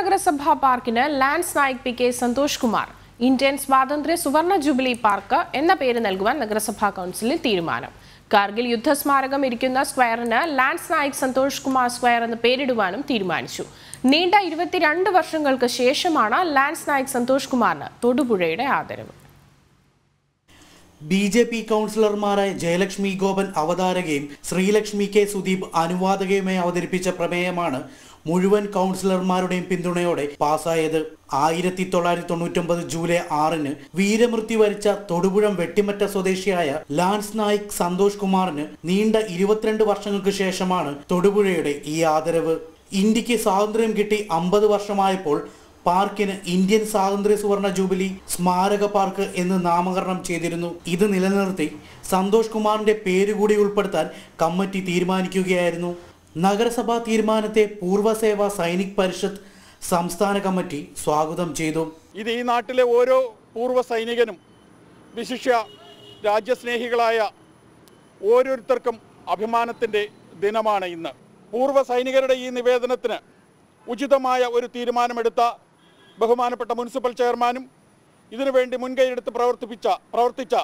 നഗരസഭാ പാർക്കിന് lance Naik P K Santhosh Kumar Indian സ്വാതന്ത്ര്യ സുവർണ ജൂബിലി പാർക്ക് എന്ന പേര് നൽകുവാൻ നഗരസഭാ കൗൺസിലിൽ തീരുമാനം കാർഗിൽ യുദ്ധസ്മാരകം ഇരിക്കുന്ന സ്ക്വയറിന് ലാൻസ് നായിക് സന്തോഷ് കുമാർ സ്ക്വയർ എന്ന് പേരിടുവാനും തീരുമാനിച്ചു നീണ്ട ഇരുപത്തിരണ്ട് വർഷങ്ങൾക്ക് ശേഷമാണ് ലാൻസ് നായിക് സന്തോഷ് കുമാറിന് തൊടുപുഴയുടെ ആദരവ് ബി ജെ പി കൗൺസിലർമാരായ ജയലക്ഷ്മി ഗോപൻ അവതാരകയും ശ്രീലക്ഷ്മി കെ സുദീപ് അനുവാദകയുമായി അവതരിപ്പിച്ച പ്രമേയമാണ് മുഴുവൻ കൗൺസിലർമാരുടെയും പിന്തുണയോടെ പാസ്സായത് ആയിരത്തി തൊള്ളായിരത്തി തൊണ്ണൂറ്റൊമ്പത് ജൂലൈ ആറിന് വീരമൃത്യു വരിച്ച തൊടുപുഴം വെട്ടിമറ്റ സ്വദേശിയായ ലാൻസ് നായിക് സന്തോഷ് കുമാറിന് നീണ്ട ഇരുപത്തിരണ്ട് വർഷങ്ങൾക്ക് ശേഷമാണ് തൊടുപുഴയുടെ ഈ ആദരവ് ഇന്ത്യക്ക് സ്വാതന്ത്ര്യം കിട്ടി അമ്പത് വർഷമായപ്പോൾ പാർക്കിന് ഇന്ത്യൻ സ്വാതന്ത്ര്യ സുവർണ ജൂബിലി സ്മാരക പാർക്ക് എന്ന് നാമകരണം ചെയ്തിരുന്നു ഇത് നിലനിർത്തി സന്തോഷ് കുമാറിന്റെ പേരുകൂടി ഉൾപ്പെടുത്താൻ കമ്മിറ്റി തീരുമാനിക്കുകയായിരുന്നു നഗരസഭാ തീരുമാനത്തെ പൂർവ്വസേവ സൈനിക് പരിഷത്ത് സംസ്ഥാന കമ്മിറ്റി സ്വാഗതം ചെയ്തു ഇത് ഈ നാട്ടിലെ ഓരോ പൂർവ്വ സൈനികനും വിശിഷ്യ രാജ്യസ്നേഹികളായ ഓരോരുത്തർക്കും അഭിമാനത്തിൻ്റെ ദിനമാണ് ഇന്ന് പൂർവ്വ സൈനികരുടെ ഈ നിവേദനത്തിന് ഉചിതമായ ഒരു തീരുമാനമെടുത്ത ബഹുമാനപ്പെട്ട മുനിസിപ്പൽ ചെയർമാനും ഇതിനുവേണ്ടി മുൻകൈയെടുത്ത് പ്രവർത്തിപ്പിച്ച പ്രവർത്തിച്ച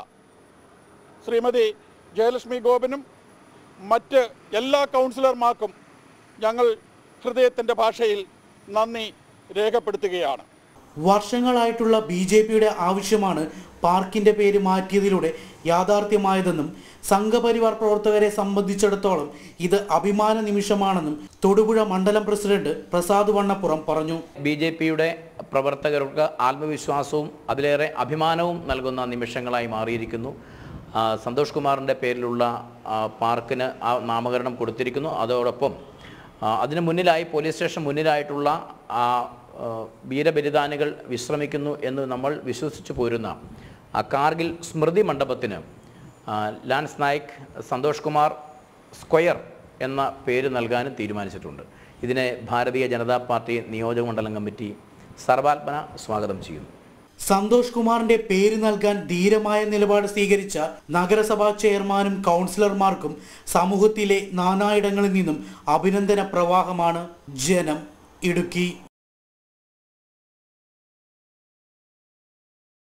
ശ്രീമതി ജയലക്ഷ്മി ഗോപനും മറ്റ് എല്ലാ കൗൺസിലർമാർക്കും ഞങ്ങൾ ഹൃദയത്തിൻ്റെ ഭാഷയിൽ നന്ദി രേഖപ്പെടുത്തുകയാണ് വർഷങ്ങളായിട്ടുള്ള ബി ജെ പിയുടെ ആവശ്യമാണ് പാർക്കിന്റെ പേര് മാറ്റിയതിലൂടെ യാഥാർത്ഥ്യമായതെന്നും സംഘപരിവാർ പ്രവർത്തകരെ സംബന്ധിച്ചിടത്തോളം ഇത് അഭിമാന നിമിഷമാണെന്നും തൊടുപുഴ മണ്ഡലം പ്രസിഡന്റ് പ്രസാദ് വണ്ണപ്പുറം പറഞ്ഞു ബി ജെ പിയുടെ പ്രവർത്തകർക്ക് ആത്മവിശ്വാസവും അതിലേറെ അഭിമാനവും നൽകുന്ന നിമിഷങ്ങളായി മാറിയിരിക്കുന്നു ആ, സന്തോഷ് കുമാറിൻ്റെ പേരിലുള്ള ആ, പാർക്കിന് ആ നാമകരണം കൊടുത്തിരിക്കുന്നു അതോടൊപ്പം ആ, അതിന് മുന്നിലായി പോലീസ് സ്റ്റേഷൻ മുന്നിലായിട്ടുള്ള ആ ആ, വീരബലിദാനികൾ വിശ്രമിക്കുന്നു എന്ന് നമ്മൾ വിശ്വസിച്ചു പോരുന്ന ആ കാർഗിൽ സ്മൃതി മണ്ഡപത്തിന് ആ, ലാൻസ് നായിക് സന്തോഷ് കുമാർ സ്ക്വയർ എന്ന പേര് നൽകാനും തീരുമാനിച്ചിട്ടുണ്ട് ഇതിനെ ഭാരതീയ ജനതാ പാർട്ടി നിയോജക മണ്ഡലം കമ്മിറ്റി സർവാത്മന സ്വാഗതം ചെയ്യുന്നു സന്തോഷ് കുമാറിന്റെ പേര് നൽകാൻ ധീരമായ നിലപാട് സ്വീകരിച്ച നഗരസഭാ ചെയർമാനും കൗൺസിലർമാർക്കും സമൂഹത്തിലെ നാനായിടങ്ങളിൽ നിന്നും അഭിനന്ദന പ്രവാഹമാണ് ജനം ഇടുക്കി